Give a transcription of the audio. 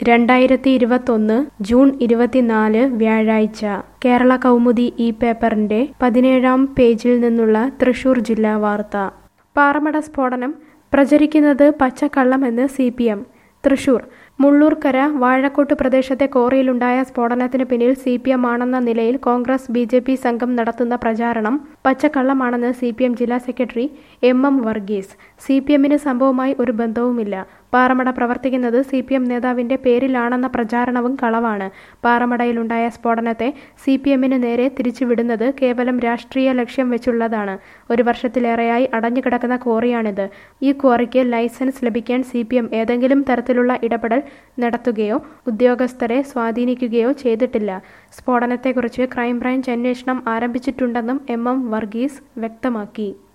രണ്ടായിരത്തി ഇരുപത്തൊന്ന് ജൂൺ ഇരുപത്തിനാല് വ്യാഴാഴ്ച കേരള കൗമുദി ഈ പേപ്പറിന്റെ പതിനേഴാം പേജിൽ നിന്നുള്ള തൃശൂർ ജില്ലാ വാർത്ത പാറമട സ്ഫോടനം പ്രചരിക്കുന്നത് പച്ചക്കള്ളമെന്ന് C P M Thrissur Mullurkara Vazhakkode പ്രദേശത്തെ കോറിയിലുണ്ടായ സ്ഫോടനത്തിന് പിന്നിൽ സി പി എം ആണെന്ന നിലയിൽ കോൺഗ്രസ് ബി ജെ പി സംഘം നടത്തുന്ന പ്രചാരണം പച്ചക്കള്ളമാണെന്ന് സി പി എം ജില്ലാ secretary M M Varghese C P എമ്മിന് സംഭവവുമായി ഒരു ബന്ധവുമില്ല പാറമട പ്രവർത്തിക്കുന്നത് സി പി എം നേതാവിന്റെ പേരിലാണെന്ന പ്രചാരണവും കളവാണ് പാറമടയിലുണ്ടായ സ്ഫോടനത്തെ സി പി എമ്മിന് നേരെ തിരിച്ചുവിടുന്നത് കേവലം രാഷ്ട്രീയ ലക്ഷ്യം വെച്ചുള്ളതാണ് ഒരു വർഷത്തിലേറെയായി അടഞ്ഞുകിടക്കുന്ന ക്വാറിയാണിത് ഈ ക്വാറിക്ക് ലൈസൻസ് ലഭിക്കാൻ സി പി എം ഏതെങ്കിലും തരത്തിലുള്ള ഇടപെടൽ നടത്തുകയോ ഉദ്യോഗസ്ഥരെ സ്വാധീനിക്കുകയോ ചെയ്തിട്ടില്ല സ്ഫോടനത്തെക്കുറിച്ച് ക്രൈംബ്രാഞ്ച് അന്വേഷണം ആരംഭിച്ചിട്ടുണ്ടെന്നും എം എം വർഗീസ് വ്യക്തമാക്കി